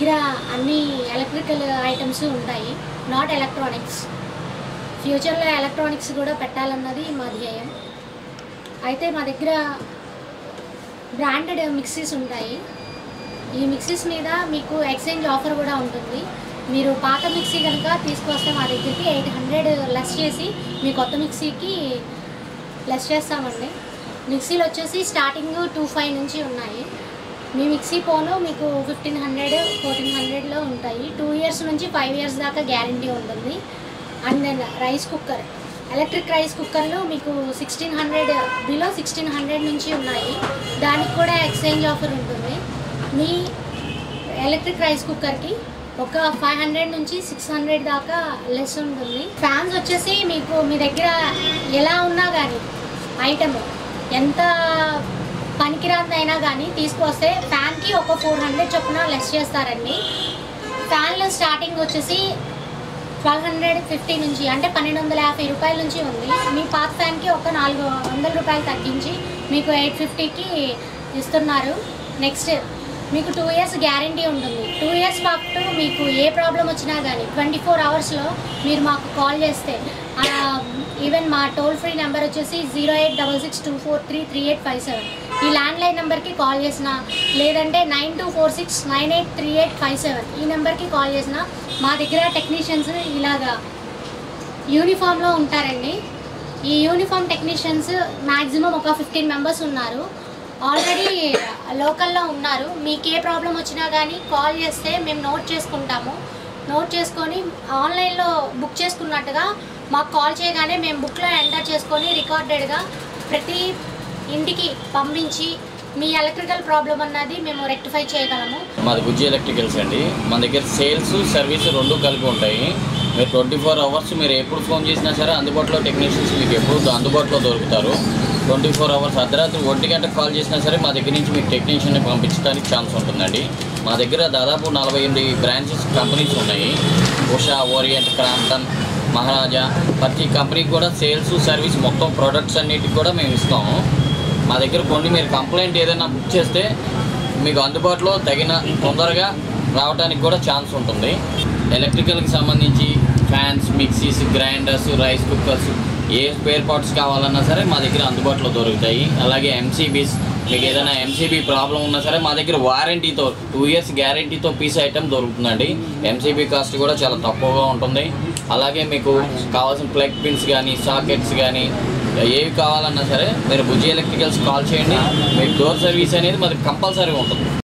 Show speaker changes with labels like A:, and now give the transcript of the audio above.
A: దగ్గర అన్ని electrical items ఉంటాయి నాట్ ఎలక్ట్రానిక్స్ ఫ్యూచర్లో ఎలక్ట్రానిక్స్ కూడా పెట్టాలన్నది మా ధ్యేయం అయితే మా దగ్గర బ్రాండెడ్ మిక్సీస్ ఉంటాయి ఈ మిక్సీస్ మీద మీకు ఎక్స్చేంజ్ ఆఫర్ కూడా ఉంటుంది మీరు పాత మిక్సీ కనుక తీసుకొస్తే మా దగ్గరికి ఎయిట్ హండ్రెడ్ లెస్ చేసి మీ కొత్త మిక్సీకి లెస్ చేస్తామండి మిక్సీలు వచ్చేసి స్టార్టింగ్ టూ ఫైవ్ నుంచి ఉన్నాయి మీ మిక్సీ పోను మీకు ఫిఫ్టీన్ హండ్రెడ్ ఫోర్టీన్ హండ్రెడ్లో ఉంటాయి టూ ఇయర్స్ నుంచి ఫైవ్ ఇయర్స్ దాకా గ్యారంటీ ఉంటుంది and then rice cooker electric rice కుక్కర్లు మీకు sixteen hundred below sixteen hundred నుంచి ఉన్నాయి దానికి కూడా ఎక్స్చేంజ్ ఆఫర్ ఉంటుంది మీ ఎలక్ట్రిక్ రైస్ కుక్కర్కి ఒక ఫైవ్ హండ్రెడ్ నుంచి సిక్స్ హండ్రెడ్ దాకా లెస్ ఉంటుంది ఫ్యాన్స్ వచ్చేసి మీకు మీ దగ్గర ఎలా ఉన్నా కానీ ఐటమ్ ఎంత పనికిరాదైనా కానీ తీసుకొస్తే ఫ్యాన్కి ఒక ఫోర్ హండ్రెడ్ చొప్పున లెస్ చేస్తారండి ఫ్యాన్లు స్టార్టింగ్ వచ్చేసి ట్వెల్వ్ హండ్రెడ్ ఫిఫ్టీ నుంచి అంటే పన్నెండు వందల యాభై రూపాయల నుంచి ఉంది మీ పాత ఫ్యాన్కి ఒక నాలుగు వందల రూపాయలు తగ్గించి మీకు ఎయిట్ ఫిఫ్టీకి ఇస్తున్నారు నెక్స్ట్ మీకు టూ ఇయర్స్ గ్యారంటీ ఉంటుంది టూ ఇయర్స్ పాటు మీకు ఏ ప్రాబ్లం వచ్చినా కానీ ట్వంటీ ఫోర్ అవర్స్లో మీరు మాకు కాల్ చేస్తే ఈవెన్ మా టోల్ ఫ్రీ నెంబర్ వచ్చేసి zero eight double six two four three three eight five seven ఈ ల్యాండ్లైన్ నెంబర్కి కాల్ చేసిన లేదంటే nine two four six nine eight three eight five seven ఈ నెంబర్కి కాల్ చేసిన మా దగ్గర టెక్నీషియన్స్ ఇలాగా యూనిఫామ్లో ఉంటారండి ఈ యూనిఫామ్ టెక్నీషియన్స్ మ్యాక్సిమం ఒక ఫిఫ్టీన్ మెంబర్స్ ఉన్నారు ఆల్రెడీ లోకల్లో ఉన్నారు మీకు ఏ ప్రాబ్లం వచ్చినా కానీ కాల్ చేస్తే మేము నోట్ చేసుకుంటాము నోట్ చేసుకొని ఆన్లైన్లో బుక్ చేసుకున్నట్టుగా మాకు కాల్ చేయగానే మేము బుక్లో ఎంటర్ చేసుకొని రికార్డెడ్గా ప్రతి ఇంటికి పంపించి మీ ఎలక్ట్రికల్ ప్రాబ్లం అన్నది మేము రెక్టిఫై చేయగలము
B: మాది బుజ్జి ఎలక్ట్రికల్స్ అండి మన దగ్గర సేల్స్ సర్వీస్ రెండు కలిపి ఉంటాయి మీరు ట్వంటీ ఫోర్ అవర్స్ మీరు ఎప్పుడు ఫోన్ చేసినా సరే అందుబాటులో టెక్నీషియన్స్ మీకు ఎప్పుడు అందుబాటులో దొరుకుతారు ట్వంటీ ఫోర్ అవర్స్ అర్ధరాత్రి ఒంటి గంటకు కాల్ చేసినా సరే మా దగ్గర నుంచి మీకు టెక్నీషియన్ని పంపించడానికి ఛాన్స్ ఉంటుందండి మా దగ్గర దాదాపు నలభై ఎనిమిది బ్రాంచెస్ కంపెనీస్ ఉన్నాయి ఉషా ఓరియంట్ క్రాంప్టన్ మహారాజా ప్రతి కంపెనీకి కూడా సేల్స్ సర్వీస్ మొత్తం ప్రొడక్ట్స్ అన్నిటికి కూడా మేము ఇస్తాము మా దగ్గర కొన్ని మీరు కంప్లైంట్ ఏదైనా బుక్ చేస్తే మీకు అందుబాటులో తగిన తొందరగా రావడానికి కూడా ఛాన్స్ ఉంటుంది ఎలక్ట్రికల్కి సంబంధించి fans mixies grinders rice cookers ఏ స్పేర్ పార్ట్స్ కావాలన్నా సరే మా దగ్గర అందుబాటులో దొరుకుతాయి అలాగే ఎంసీబీస్ మీకు ఏదైనా ఎంసీబీ ప్రాబ్లం ఉన్నా సరే మా దగ్గర వారంటీతో టూ ఇయర్స్ గ్యారంటీతో పీస్ ఐటమ్ దొరుకుతుందండి ఎంసీబీ కాస్ట్ కూడా చాలా తక్కువగా ఉంటుంది అలాగే మీకు కావాల్సిన ప్లగ్ పిన్స్ కానీ సాకెట్స్ కానీ ఏవి కావాలన్నా సరే మీరు బుజ్జి ఎలక్ట్రికల్స్ కాల్ చేయండి మీకు డోర్ సర్వీస్ అనేది మాది కంపల్సరీ ఉంటుంది